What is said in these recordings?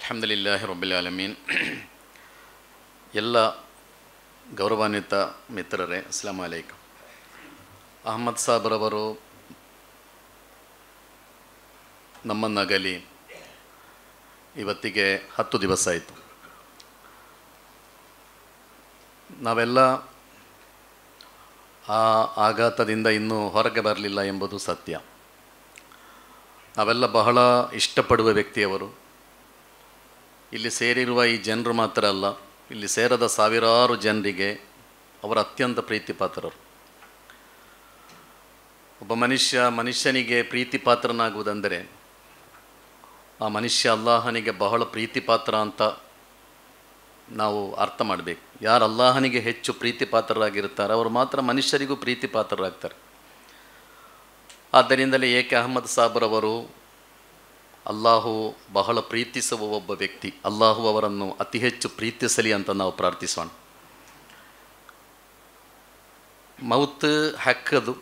ಅಲ್ಹಮ್ದುಲಿಲ್ಲಾಹಿ ರಬ್ಬಿಲ್ ಆಲಮೀನ್ ಎಲ್ಲ ಗೌರವಾನ್ವಿತ ಮಿತ್ರರೇ ಅಸ್ಲಾಂ ಅಲೈಕಮ್ ಅಹಮ್ಮದ್ ಸಾಬ್ರವರು ನಮ್ಮನ್ನಗಲಿ ಇವತ್ತಿಗೆ ಹತ್ತು ದಿವಸ ಆಯಿತು ನಾವೆಲ್ಲ ಆ ಆಘಾತದಿಂದ ಇನ್ನೂ ಹೊರಗೆ ಬರಲಿಲ್ಲ ಎಂಬುದು ಸತ್ಯ ನಾವೆಲ್ಲ ಬಹಳ ಇಷ್ಟಪಡುವ ವ್ಯಕ್ತಿಯವರು ಇಲ್ಲಿ ಸೇರಿರುವ ಈ ಜನರು ಮಾತ್ರ ಅಲ್ಲ ಇಲ್ಲಿ ಸೇರದ ಸಾವಿರಾರು ಜನರಿಗೆ ಅವರ ಅತ್ಯಂತ ಪ್ರೀತಿ ಪಾತ್ರರು ಒಬ್ಬ ಮನುಷ್ಯ ಮನುಷ್ಯನಿಗೆ ಪ್ರೀತಿ ಪಾತ್ರನಾಗುವುದೆಂದರೆ ಆ ಮನುಷ್ಯ ಅಲ್ಲಾಹನಿಗೆ ಬಹಳ ಪ್ರೀತಿ ಪಾತ್ರ ಅಂತ ನಾವು ಅರ್ಥ ಮಾಡಬೇಕು ಯಾರು ಅಲ್ಲಾಹನಿಗೆ ಹೆಚ್ಚು ಪ್ರೀತಿ ಪಾತ್ರರಾಗಿರ್ತಾರೆ ಅವರು ಮಾತ್ರ ಮನುಷ್ಯರಿಗೂ ಪ್ರೀತಿ ಪಾತ್ರರಾಗ್ತಾರೆ ಆದ್ದರಿಂದಲೇ ಏಕೆ ಅಹಮ್ಮದ್ ಸಾಬ್ರವರು ಅಲ್ಲಾಹು ಬಹಳ ಪ್ರೀತಿಸುವ ಒಬ್ಬ ವ್ಯಕ್ತಿ ಅಲ್ಲಾಹು ಅವರನ್ನು ಅತಿ ಹೆಚ್ಚು ಪ್ರೀತಿಸಲಿ ಅಂತ ನಾವು ಪ್ರಾರ್ಥಿಸೋಣ ಮೌತ್ ಹಕ್ಕದು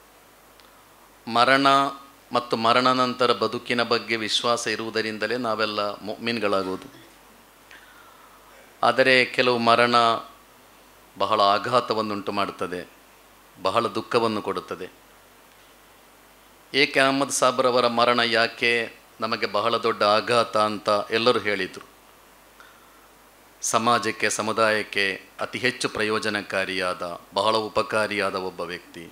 ಮರಣ ಮತ್ತು ಮರಣ ನಂತರ ಬದುಕಿನ ಬಗ್ಗೆ ವಿಶ್ವಾಸ ಇರುವುದರಿಂದಲೇ ನಾವೆಲ್ಲ ಮೀನುಗಳಾಗುವುದು ಆದರೆ ಕೆಲವು ಮರಣ ಬಹಳ ಆಘಾತವನ್ನುಂಟು ಮಾಡುತ್ತದೆ ಬಹಳ ದುಃಖವನ್ನು ಕೊಡುತ್ತದೆ ಏಕೆ ಅಹಮ್ಮದ್ ಸಾಬ್ರವರ ಮರಣ ಯಾಕೆ ನಮಗೆ ಬಹಳ ದೊಡ್ಡ ಆಘಾತ ಅಂತ ಎಲ್ಲರೂ ಹೇಳಿದರು ಸಮಾಜಕ್ಕೆ ಸಮುದಾಯಕ್ಕೆ ಅತಿ ಹೆಚ್ಚು ಪ್ರಯೋಜನಕಾರಿಯಾದ ಬಹಳ ಉಪಕಾರಿಯಾದ ಒಬ್ಬ ವ್ಯಕ್ತಿ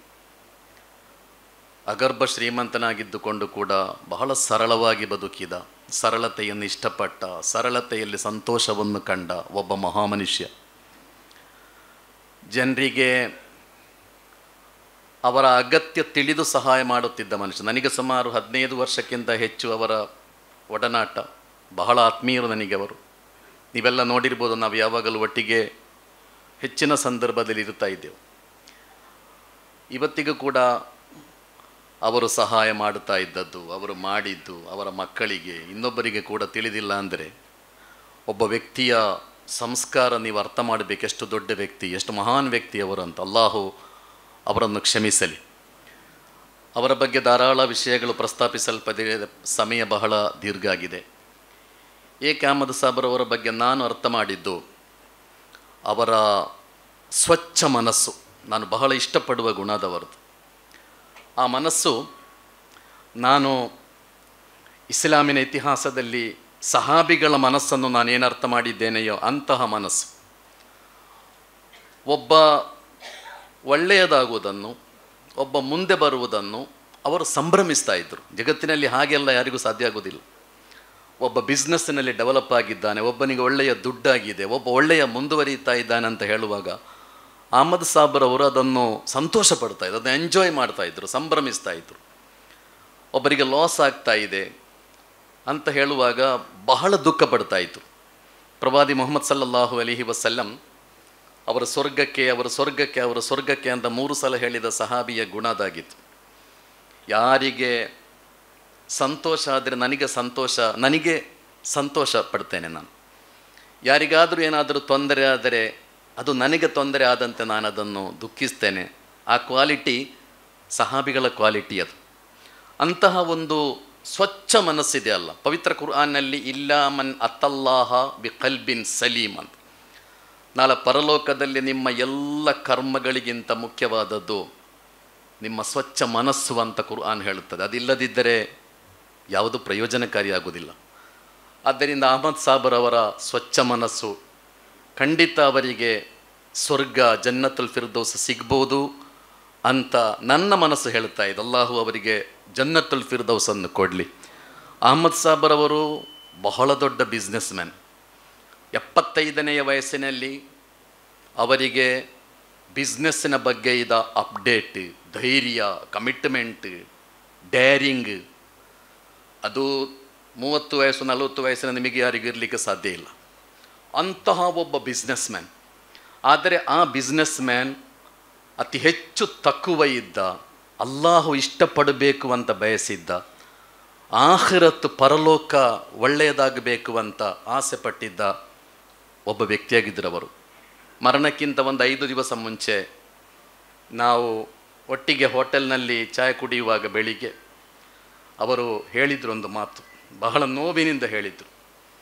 ಅಗರ್ಭ ಶ್ರೀಮಂತನಾಗಿದ್ದುಕೊಂಡು ಕೂಡ ಬಹಳ ಸರಳವಾಗಿ ಬದುಕಿದ ಸರಳತೆಯನ್ನು ಇಷ್ಟಪಟ್ಟ ಸರಳತೆಯಲ್ಲಿ ಸಂತೋಷವನ್ನು ಕಂಡ ಒಬ್ಬ ಮಹಾಮನುಷ್ಯ ಜನರಿಗೆ ಅವರ ಅಗತ್ಯ ತಿಳಿದು ಸಹಾಯ ಮಾಡುತ್ತಿದ್ದ ಮನುಷ್ಯ ನನಗೆ ಸುಮಾರು ಹದಿನೈದು ವರ್ಷಕ್ಕಿಂತ ಹೆಚ್ಚು ಅವರ ಒಡನಾಟ ಬಹಳ ಆತ್ಮೀಯರು ನನಗೆ ಅವರು ನೀವೆಲ್ಲ ನೋಡಿರ್ಬೋದು ನಾವು ಯಾವಾಗಲೂ ಒಟ್ಟಿಗೆ ಹೆಚ್ಚಿನ ಸಂದರ್ಭದಲ್ಲಿ ಇರುತ್ತಾ ಇದ್ದೆವು ಇವತ್ತಿಗೂ ಕೂಡ ಅವರು ಸಹಾಯ ಮಾಡುತ್ತಾ ಇದ್ದದ್ದು ಅವರು ಮಾಡಿದ್ದು ಅವರ ಮಕ್ಕಳಿಗೆ ಇನ್ನೊಬ್ಬರಿಗೆ ಕೂಡ ತಿಳಿದಿಲ್ಲ ಅಂದರೆ ಒಬ್ಬ ವ್ಯಕ್ತಿಯ ಸಂಸ್ಕಾರ ನೀವು ಅರ್ಥ ಮಾಡಬೇಕು ಎಷ್ಟು ದೊಡ್ಡ ವ್ಯಕ್ತಿ ಎಷ್ಟು ಮಹಾನ್ ವ್ಯಕ್ತಿ ಅವರು ಅಂತ ಅಲ್ಲಾಹು ಅವರನ್ನು ಕ್ಷಮಿಸಲಿ ಅವರ ಬಗ್ಗೆ ಧಾರಾಳ ವಿಷಯಗಳು ಪ್ರಸ್ತಾಪಿಸಲ್ಪದೆ ಸಮಯ ಬಹಳ ದೀರ್ಘ ಆಗಿದೆ ಏಕೆ ಅಹಮದ್ ಸಾಬ್ರವರ ಬಗ್ಗೆ ನಾನು ಅರ್ಥ ಮಾಡಿದ್ದು ಅವರ ಸ್ವಚ್ಛ ಮನಸ್ಸು ನಾನು ಬಹಳ ಇಷ್ಟಪಡುವ ಗುಣದವರದು ಆ ಮನಸ್ಸು ನಾನು ಇಸ್ಲಾಮಿನ ಇತಿಹಾಸದಲ್ಲಿ ಸಹಾಬಿಗಳ ಮನಸ್ಸನ್ನು ನಾನೇನು ಅರ್ಥ ಮಾಡಿದ್ದೇನೆಯೋ ಅಂತಹ ಮನಸ್ಸು ಒಬ್ಬ ಒಳ್ಳೆಯದಾಗುವುದನ್ನು ಒಬ್ಬ ಮುಂದೆ ಬರುವುದನ್ನು ಅವರು ಸಂಭ್ರಮಿಸ್ತಾ ಇದ್ದರು ಜಗತ್ತಿನಲ್ಲಿ ಹಾಗೆಲ್ಲ ಯಾರಿಗೂ ಸಾಧ್ಯ ಆಗೋದಿಲ್ಲ ಒಬ್ಬ ಬಿಸ್ನೆಸ್ಸಿನಲ್ಲಿ ಡೆವಲಪ್ ಆಗಿದ್ದಾನೆ ಒಬ್ಬನಿಗೆ ಒಳ್ಳೆಯ ದುಡ್ಡಾಗಿದೆ ಒಬ್ಬ ಒಳ್ಳೆಯ ಮುಂದುವರಿಯುತ್ತಾ ಇದ್ದಾನೆ ಅಂತ ಹೇಳುವಾಗ ಅಹಮದ್ ಸಾಬ್ರವರು ಅದನ್ನು ಸಂತೋಷ ಪಡ್ತಾ ಇದ್ರು ಅದನ್ನು ಎಂಜಾಯ್ ಮಾಡ್ತಾ ಇದ್ರು ಸಂಭ್ರಮಿಸ್ತಾ ಇದ್ರು ಒಬ್ಬರಿಗೆ ಲಾಸ್ ಆಗ್ತಾ ಇದೆ ಅಂತ ಹೇಳುವಾಗ ಬಹಳ ದುಃಖ ಪಡ್ತಾ ಇದ್ರು ಪ್ರವಾದಿ ಮೊಹಮ್ಮದ್ ಸಲ್ಲಲ್ಲಾಹು ಅಲಿಹಿ ವಸಲ್ಲಂ ಅವರ ಸ್ವರ್ಗಕ್ಕೆ ಅವರ ಸ್ವರ್ಗಕ್ಕೆ ಅವರ ಸ್ವರ್ಗಕ್ಕೆ ಅಂತ ಮೂರು ಸಲ ಹೇಳಿದ ಸಹಾಬಿಯ ಗುಣದಾಗಿತ್ತು ಯಾರಿಗೆ ಸಂತೋಷ ಆದರೆ ನನಗೆ ಸಂತೋಷ ನನಗೆ ಸಂತೋಷ ಪಡ್ತೇನೆ ನಾನು ಯಾರಿಗಾದರೂ ಏನಾದರೂ ತೊಂದರೆ ಆದರೆ ಅದು ನನಗೆ ತೊಂದರೆ ಆದಂತೆ ನಾನು ಅದನ್ನು ದುಃಖಿಸ್ತೇನೆ ಆ ಕ್ವಾಲಿಟಿ ಸಹಾಬಿಗಳ ಕ್ವಾಲಿಟಿ ಅದು ಅಂತಹ ಒಂದು ಸ್ವಚ್ಛ ಮನಸ್ಸಿದೆ ಅಲ್ಲ ಪವಿತ್ರ ಕುರ್ಆನ್ನಲ್ಲಿ ಇಲ್ಲ ಮನ್ ಅತ್ತಲ್ಲಾಹ ಬಿ ಕಲ್ಬಿನ್ ಸಲೀಮ್ ಅಂತ ನಾಳೆ ಪರಲೋಕದಲ್ಲಿ ನಿಮ್ಮ ಎಲ್ಲ ಕರ್ಮಗಳಿಗಿಂತ ಮುಖ್ಯವಾದದ್ದು ನಿಮ್ಮ ಸ್ವಚ್ಛ ಮನಸ್ಸು ಅಂತ ಕುರ್ಆನ್ ಹೇಳುತ್ತದೆ ಅದಿಲ್ಲದಿದ್ದರೆ ಯಾವುದು ಪ್ರಯೋಜನಕಾರಿಯಾಗುವುದಿಲ್ಲ ಆದ್ದರಿಂದ ಅಹಮದ್ ಸಾಬರವರ ಸ್ವಚ್ಛ ಮನಸ್ಸು ಖಂಡಿತ ಅವರಿಗೆ ಸ್ವರ್ಗ ಜನ್ನತುಲ್ ಫಿರ್ದೋಸ್ ಸಿಗ್ಬೋದು ಅಂತ ನನ್ನ ಮನಸ್ಸು ಹೇಳ್ತಾ ಇದೆ ಅಲ್ಲಾಹು ಅವರಿಗೆ ಜನ್ನತುಲ್ ಫಿರ್ದೌಸನ್ನು ಕೊಡಲಿ ಅಹಮದ್ ಸಾಬರವರು ಬಹಳ ದೊಡ್ಡ ಬಿಸ್ನೆಸ್ ಮ್ಯಾನ್ ಎಪ್ಪತ್ತೈದನೆಯ ವಯಸ್ಸಿನಲ್ಲಿ ಅವರಿಗೆ ಬಿಸ್ನೆಸ್ಸಿನ ಬಗ್ಗೆ ಇದ್ದ ಅಪ್ಡೇಟ್ ಧೈರ್ಯ ಕಮಿಟ್ಮೆಂಟ್ ಡ್ಯಾರಿಂಗ್ ಅದು ಮೂವತ್ತು ವಯಸ್ಸು ನಲವತ್ತು ವಯಸ್ಸಿನ ನಿಮಗೆ ಯಾರಿಗೂ ಇರಲಿಕ್ಕೆ ಸಾಧ್ಯ ಇಲ್ಲ ಅಂತಹ ಒಬ್ಬ ಬಿಸ್ನೆಸ್ ಮ್ಯಾನ್ ಆದರೆ ಆ ಬಿಸ್ನೆಸ್ ಮ್ಯಾನ್ ಅತಿ ಹೆಚ್ಚು ತಕ್ಕುವ ಇದ್ದ ಅಲ್ಲಾಹು ಇಷ್ಟಪಡಬೇಕು ಅಂತ ಬಯಸಿದ್ದ ಆಖಿರತ್ತು ಪರಲೋಕ ಒಳ್ಳೆಯದಾಗಬೇಕು ಅಂತ ಆಸೆ ಪಟ್ಟಿದ್ದ ಒಬ್ಬ ವ್ಯಕ್ತಿಯಾಗಿದ್ದರು ಅವರು ಮರಣಕ್ಕಿಂತ ಒಂದು ಐದು ದಿವಸ ಮುಂಚೆ ನಾವು ಒಟ್ಟಿಗೆ ಹೋಟೆಲ್ನಲ್ಲಿ ಚಾಯ್ ಕುಡಿಯುವಾಗ ಬೆಳಿಗ್ಗೆ ಅವರು ಹೇಳಿದ್ರು ಒಂದು ಮಾತು ಬಹಳ ನೋವಿನಿಂದ ಹೇಳಿದರು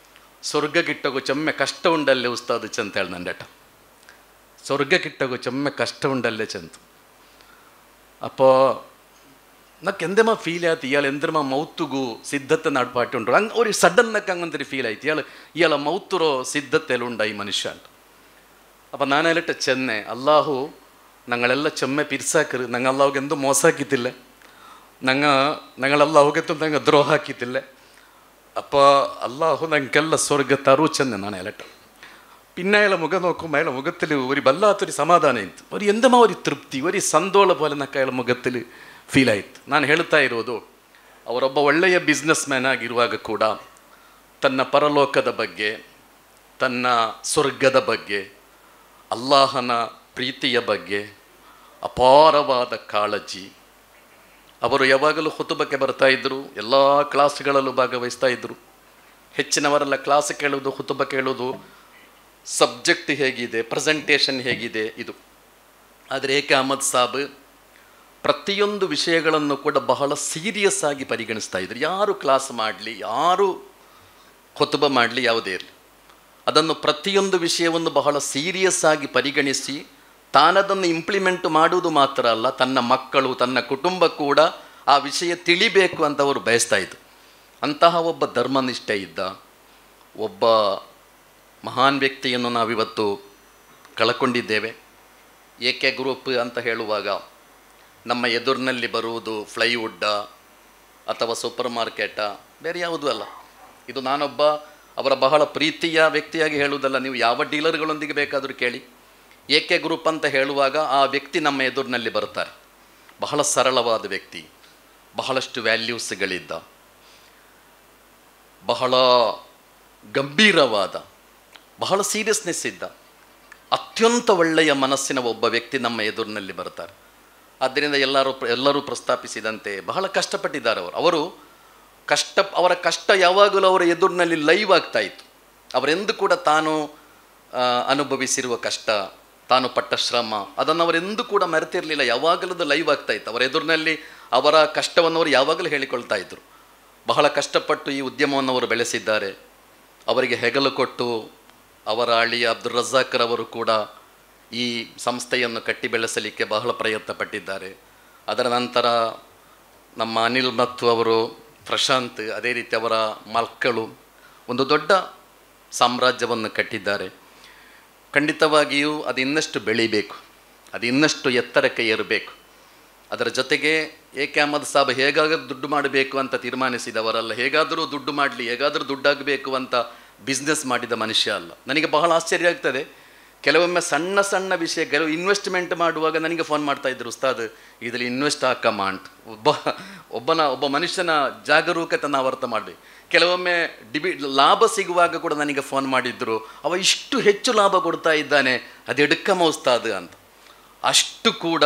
ಸ್ವರ್ಗಕ್ಕಿಟ್ಟಗು ಚೆಮ್ಮೆ ಕಷ್ಟ ಉಂಡಲ್ಲೇ ಉಸ್ತಾದ್ ಚಂತ ಹೇಳಿ ನಂಡೆಟ ಸ್ವರ್ಗಕ್ಕಿಟ್ಟಗು ಚೆಮ್ಮೆ ಕಷ್ಟ ಉಂಡಲ್ಲೇ ಚಂತು അപ്പോൾ నాకు ఎందమా ఫీల్ ఆಯ್ತು ఇవాళ ఎందరమా మౌత్తుగు సిద్ధత నడపాటి ఉంటారు ಹಂಗೆ ಅವ್ರಿಗೆ ಸಡನ್ ನಕ್ಕ ಹಂಗಂತರಿ ಫೀಲ್ ಆಯ್ತು ಇವಾಳ ಇವಾಳ ಮೌತ್ತುರೋ ಸಿದ್ಧತೆಲ್ಲ ಉಂಡ ಈ ಮನುಷ್ಯ ಅಂತ അപ്പം ನಾನೆಲ್ಲಿಟ್ಟ ಚೆನ್ನೆ ಅಲ್ಲಾಹು ഞങ്ങളെല്ലാം ചെമ്മ പിരിസാക്കರು ഞങ്ങൾ അള്ളാഹുಗೆ എന്തും ಮೋಸಾಕಿದ್ದಿಲ್ಲ ഞങ്ങ ഞങ്ങൾ അള്ളാഹുಗೆತ್ತು ನಂಗೆ ದ್ರೋಹ ಹಾಕಿದ್ದಿಲ್ಲ അപ്പോൾ അള്ളാഹു ഞങ്ങൾക്കെಲ್ಲ ಸ್ವರ್ಗ ತರು ಚೆನ್ನೆ ನಾನು ಎಲೆಟ പിന്നെ അയാളെ മുഖം നോക്കുമ്പോൾ അയാളെ മുഖത്തിൽ ഒരു വല്ലാത്തൊരു സമാധാനം ഇತ್ತು ഒരു എന്തമാ ഒരു തൃപ്തി ഒരു ಸಂದೋಳ പോലെ ನಕ್ಕ ಅയാಳ ಮುಖത്തിൽ ಫೀಲ್ ಆಯಿತು ನಾನು ಹೇಳ್ತಾ ಇರೋದು ಅವರೊಬ್ಬ ಒಳ್ಳೆಯ ಬಿಸ್ನೆಸ್ ಮ್ಯಾನ್ ಆಗಿರುವಾಗ ಕೂಡ ತನ್ನ ಪರಲೋಕದ ಬಗ್ಗೆ ತನ್ನ ಸ್ವರ್ಗದ ಬಗ್ಗೆ ಅಲ್ಲಾಹನ ಪ್ರೀತಿಯ ಬಗ್ಗೆ ಅಪಾರವಾದ ಕಾಳಜಿ ಅವರು ಯಾವಾಗಲೂ ಹುತುಬಕ್ಕೆ ಬರ್ತಾ ಇದ್ದರು ಎಲ್ಲ ಕ್ಲಾಸ್ಗಳಲ್ಲೂ ಭಾಗವಹಿಸ್ತಾ ಇದ್ದರು ಹೆಚ್ಚಿನವರೆಲ್ಲ ಕ್ಲಾಸ್ ಕೇಳೋದು ಹುತುಬ ಕೇಳೋದು ಸಬ್ಜೆಕ್ಟ್ ಹೇಗಿದೆ ಪ್ರೆಸೆಂಟೇಷನ್ ಹೇಗಿದೆ ಇದು ಆದರೆ ಏಕೆ ಅಹಮದ್ ಸಾಬ್ ಪ್ರತಿಯೊಂದು ವಿಷಯಗಳನ್ನು ಕೂಡ ಬಹಳ ಸೀರಿಯಸ್ ಆಗಿ ಪರಿಗಣಿಸ್ತಾ ಇದ್ರು ಯಾರು ಕ್ಲಾಸ್ ಮಾಡಲಿ ಯಾರು ಹೊತುಬ ಮಾಡಲಿ ಯಾವುದೇ ಇರಲಿ ಅದನ್ನು ಪ್ರತಿಯೊಂದು ವಿಷಯವನ್ನು ಬಹಳ ಸೀರಿಯಸ್ ಆಗಿ ಪರಿಗಣಿಸಿ ತಾನದನ್ನು ಇಂಪ್ಲಿಮೆಂಟ್ ಮಾಡುವುದು ಮಾತ್ರ ಅಲ್ಲ ತನ್ನ ಮಕ್ಕಳು ತನ್ನ ಕುಟುಂಬ ಕೂಡ ಆ ವಿಷಯ ತಿಳಿಬೇಕು ಅಂತ ಅವರು ಬಯಸ್ತಾ ಇದ್ರು ಅಂತಹ ಒಬ್ಬ ಧರ್ಮನಿಷ್ಠೆ ಇದ್ದ ಒಬ್ಬ ಮಹಾನ್ ವ್ಯಕ್ತಿಯನ್ನು ನಾವಿವತ್ತು ಕಳ್ಕೊಂಡಿದ್ದೇವೆ ಏಕೆ ಗ್ರೂಪ್ ಅಂತ ಹೇಳುವಾಗ ನಮ್ಮ ಎದುರಿನಲ್ಲಿ ಬರುವುದು ಫ್ಲೈವುಡ್ಡ ಅಥವಾ ಸೂಪರ್ ಮಾರ್ಕೆಟ ಬೇರೆ ಯಾವುದೂ ಅಲ್ಲ ಇದು ನಾನೊಬ್ಬ ಅವರ ಬಹಳ ಪ್ರೀತಿಯ ವ್ಯಕ್ತಿಯಾಗಿ ಹೇಳುವುದಲ್ಲ ನೀವು ಯಾವ ಡೀಲರ್ಗಳೊಂದಿಗೆ ಬೇಕಾದರೂ ಕೇಳಿ ಏಕೆ ಗ್ರೂಪ್ ಅಂತ ಹೇಳುವಾಗ ಆ ವ್ಯಕ್ತಿ ನಮ್ಮ ಎದುರಿನಲ್ಲಿ ಬರ್ತಾರೆ ಬಹಳ ಸರಳವಾದ ವ್ಯಕ್ತಿ ಬಹಳಷ್ಟು ವ್ಯಾಲ್ಯೂಸ್ಗಳಿದ್ದ ಬಹಳ ಗಂಭೀರವಾದ ಬಹಳ ಸೀರಿಯಸ್ನೆಸ್ ಇದ್ದ ಅತ್ಯಂತ ಒಳ್ಳೆಯ ಮನಸ್ಸಿನ ಒಬ್ಬ ವ್ಯಕ್ತಿ ನಮ್ಮ ಎದುರಿನಲ್ಲಿ ಬರ್ತಾರೆ ಆದ್ದರಿಂದ ಎಲ್ಲರೂ ಎಲ್ಲರೂ ಪ್ರಸ್ತಾಪಿಸಿದಂತೆ ಬಹಳ ಕಷ್ಟಪಟ್ಟಿದ್ದಾರೆ ಅವರು ಅವರು ಕಷ್ಟ ಅವರ ಕಷ್ಟ ಯಾವಾಗಲೂ ಅವರ ಎದುರಿನಲ್ಲಿ ಲೈವ್ ಆಗ್ತಾ ಇತ್ತು ಅವರೆಂದು ಕೂಡ ತಾನು ಆ, ಅನುಭವಿಸಿರುವ ಕಷ್ಟ ತಾನು ಪಟ್ಟ ಶ್ರಮ ಅದನ್ನು ಅವರೆಂದೂ ಕೂಡ ಮರೆತಿರಲಿಲ್ಲ ಯಾವಾಗಲೂ ಅದು ಲೈವ್ ಆಗ್ತಾ ಇತ್ತು ಅವರ ಎದುರಿನಲ್ಲಿ ಅವರ ಕಷ್ಟವನ್ನು ಅವರು ಯಾವಾಗಲೂ ಹೇಳಿಕೊಳ್ತಾ ಇದ್ದರು ಬಹಳ ಕಷ್ಟಪಟ್ಟು ಈ ಉದ್ಯಮವನ್ನು ಅವರು ಬೆಳೆಸಿದ್ದಾರೆ ಅವರಿಗೆ ಹೆಗಲು ಕೊಟ್ಟು ಅವರ ಅಳಿಯ ಅಬ್ದುಲ್ ರಜಾಕ್ರವರು ಕೂಡ ಈ ಸಂಸ್ಥೆಯನ್ನು ಕಟ್ಟಿ ಬೆಳೆಸಲಿಕ್ಕೆ ಬಹಳ ಪ್ರಯತ್ನ ಪಟ್ಟಿದ್ದಾರೆ ಅದರ ನಂತರ ನಮ್ಮ ಅನಿಲ್ ಮತ್ತು ಅವರು ಪ್ರಶಾಂತ್ ಅದೇ ರೀತಿ ಅವರ ಮಕ್ಕಳು ಒಂದು ದೊಡ್ಡ ಸಾಮ್ರಾಜ್ಯವನ್ನು ಕಟ್ಟಿದ್ದಾರೆ ಖಂಡಿತವಾಗಿಯೂ ಅದು ಇನ್ನಷ್ಟು ಬೆಳಿಬೇಕು ಅದು ಇನ್ನಷ್ಟು ಎತ್ತರಕ್ಕೆ ಏರಬೇಕು ಅದರ ಜೊತೆಗೆ ಏಕೆ ಅಹಮದ್ ಸಾಬ್ ಹೇಗಾದರೂ ದುಡ್ಡು ಮಾಡಬೇಕು ಅಂತ ತೀರ್ಮಾನಿಸಿದವರಲ್ಲ ಹೇಗಾದರೂ ದುಡ್ಡು ಮಾಡಲಿ ಹೇಗಾದರೂ ದುಡ್ಡಾಗಬೇಕು ಅಂತ ಬಿಸ್ನೆಸ್ ಮಾಡಿದ ಮನುಷ್ಯ ಅಲ್ಲ ನನಗೆ ಬಹಳ ಆಶ್ಚರ್ಯ ಆಗ್ತದೆ ಕೆಲವೊಮ್ಮೆ ಸಣ್ಣ ಸಣ್ಣ ವಿಷಯ ಕೆಲವು ಇನ್ವೆಸ್ಟ್ಮೆಂಟ್ ಮಾಡುವಾಗ ನನಗೆ ಫೋನ್ ಮಾಡ್ತಾ ಇದ್ರು ಉಸ್ತಾದ್ ಇದರಲ್ಲಿ ಇನ್ವೆಸ್ಟ್ ಹಾಕಮ್ಮ ಅಂತ ಒಬ್ಬ ಒಬ್ಬನ ಒಬ್ಬ ಮನುಷ್ಯನ ಜಾಗರೂಕತೆ ನಾವು ಅರ್ಥ ಮಾಡಬೇಕು ಕೆಲವೊಮ್ಮೆ ಡಿಬಿ ಲಾಭ ಸಿಗುವಾಗ ಕೂಡ ನನಗೆ ಫೋನ್ ಮಾಡಿದ್ರು ಅವ ಇಷ್ಟು ಹೆಚ್ಚು ಲಾಭ ಕೊಡ್ತಾ ಇದ್ದಾನೆ ಅದು ಎಡ್ಕಮ್ಮ ಉಸ್ತಾದ್ ಅಂತ ಅಷ್ಟು ಕೂಡ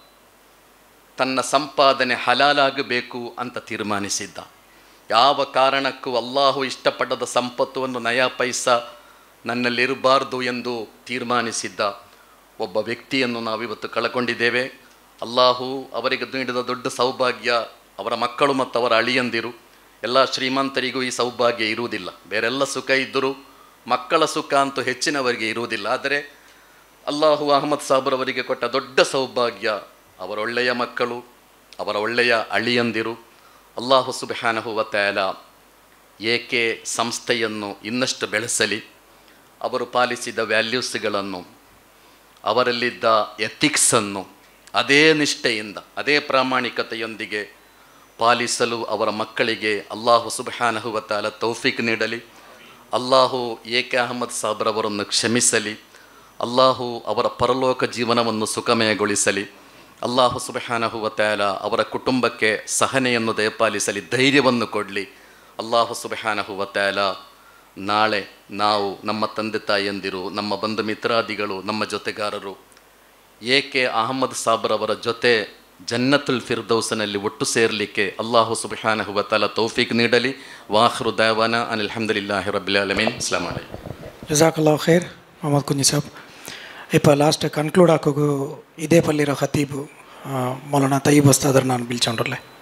ತನ್ನ ಸಂಪಾದನೆ ಹಲಾಲಾಗಬೇಕು ಅಂತ ತೀರ್ಮಾನಿಸಿದ್ದ ಯಾವ ಕಾರಣಕ್ಕೂ ಅಲ್ಲಾಹು ಇಷ್ಟಪಡದ ಸಂಪತ್ತುವನ್ನು ನಯಾ ಪೈಸಾ ನನ್ನಲ್ಲಿರಬಾರ್ದು ಎಂದು ತೀರ್ಮಾನಿಸಿದ್ದ ಒಬ್ಬ ವ್ಯಕ್ತಿಯನ್ನು ನಾವಿವತ್ತು ಕಳ್ಕೊಂಡಿದ್ದೇವೆ ಅಲ್ಲಾಹು ಅವರಿಗೆ ನೀಡಿದ ದೊಡ್ಡ ಸೌಭಾಗ್ಯ ಅವರ ಮಕ್ಕಳು ಮತ್ತು ಅವರ ಅಳಿಯಂದಿರು ಎಲ್ಲ ಶ್ರೀಮಂತರಿಗೂ ಈ ಸೌಭಾಗ್ಯ ಇರುವುದಿಲ್ಲ ಬೇರೆಲ್ಲ ಸುಖ ಇದ್ದರೂ ಮಕ್ಕಳ ಸುಖ ಅಂತೂ ಹೆಚ್ಚಿನವರಿಗೆ ಇರುವುದಿಲ್ಲ ಆದರೆ ಅಲ್ಲಾಹು ಅಹಮದ್ ಸಾಬ್ರವರಿಗೆ ಕೊಟ್ಟ ದೊಡ್ಡ ಸೌಭಾಗ್ಯ ಅವರ ಒಳ್ಳೆಯ ಮಕ್ಕಳು ಅವರ ಒಳ್ಳೆಯ ಅಳಿಯಂದಿರು ಅಲ್ಲಾಹು ಸುಬ್ಹಾನಹು ವತಾಲ ಏಕೆ ಸಂಸ್ಥೆಯನ್ನು ಇನ್ನಷ್ಟು ಬೆಳೆಸಲಿ ಅವರು ಪಾಲಿಸಿದ ವ್ಯಾಲ್ಯೂಸ್ಗಳನ್ನು ಅವರಲ್ಲಿದ್ದ ಎಥಿಕ್ಸನ್ನು ಅದೇ ನಿಷ್ಠೆಯಿಂದ ಅದೇ ಪ್ರಾಮಾಣಿಕತೆಯೊಂದಿಗೆ ಪಾಲಿಸಲು ಅವರ ಮಕ್ಕಳಿಗೆ ಅಲ್ಲಾಹು ಸುಬ್ಹಾನಹು ವತಾಲ ತೌಫೀಕ್ ನೀಡಲಿ ಅಲ್ಲಾಹು ಏಕೆ ಅಹಮದ್ ಸಾಬ್ರವರನ್ನು ಕ್ಷಮಿಸಲಿ ಅಲ್ಲಾಹು ಅವರ ಪರಲೋಕ ಜೀವನವನ್ನು ಸುಖಮಯಗೊಳಿಸಲಿ ಅಲ್ಲಾಹು ಸುಬ್ಹಾನಹು ವತಾಲ ಅವರ ಕುಟುಂಬಕ್ಕೆ ಸಹನೆಯನ್ನು ದಯಪಾಲಿಸಲಿ ಧೈರ್ಯವನ್ನು ಕೊಡಲಿ ಅಲ್ಲಾಹು ಸುಬ್ಹಾನಹು ವತಾಲ ನಾಳೆ ನಾವು ನಮ್ಮ ತಂದೆ ತಾಯಿಯಂದಿರು ನಮ್ಮ ಬಂಧು ಮಿತ್ರಾದಿಗಳು ನಮ್ಮ ಜೊತೆಗಾರರು ಏಕೆ ಅಹಮದ್ ಸಾಬ್ರವರ ಜೊತೆ ಜನ್ನತುಲ್ ಫಿರ್ದೌಸನಲ್ಲಿ ಒಟ್ಟು ಸೇರಲಿಕ್ಕೆ ಅಲ್ಲಾಹು ಸುಬ್ಹಾನಹು ವತಾಲ ತೌಫೀಕ್ ನೀಡಲಿ ವಾಹ್ರು ದಾವಾನ ಅನಿಲ್ ಹಮ್ದುಲಿಲ್ಲಾಹಿ ರಬ್ಬಿಲ್ ಆಲಮೀನ್ ಅಸ್ಲಾಂ ಅಲೈkum ಜಜಾಕಲ್ಲಾ ಖೈರ್ ಮೊಹಮ್ಮದ್ ಕುಂಜಿ ಸಾಬ್ ಇಪ್ಪ ಲಾಸ್ಟ್ ಕನ್ಕ್ಲೂಡ್ ಹಾಕೋಗು ಇದೇ ಪಲ್ಲಿರೋ ಖತೀಬು ಮೌಲಾನ ತಯ್ಯಬ್ ಉಸ್ತಾದರ್ ನಾನು ಬಿಲ್ಚೊಂಡ್ರಲ್ಲೇ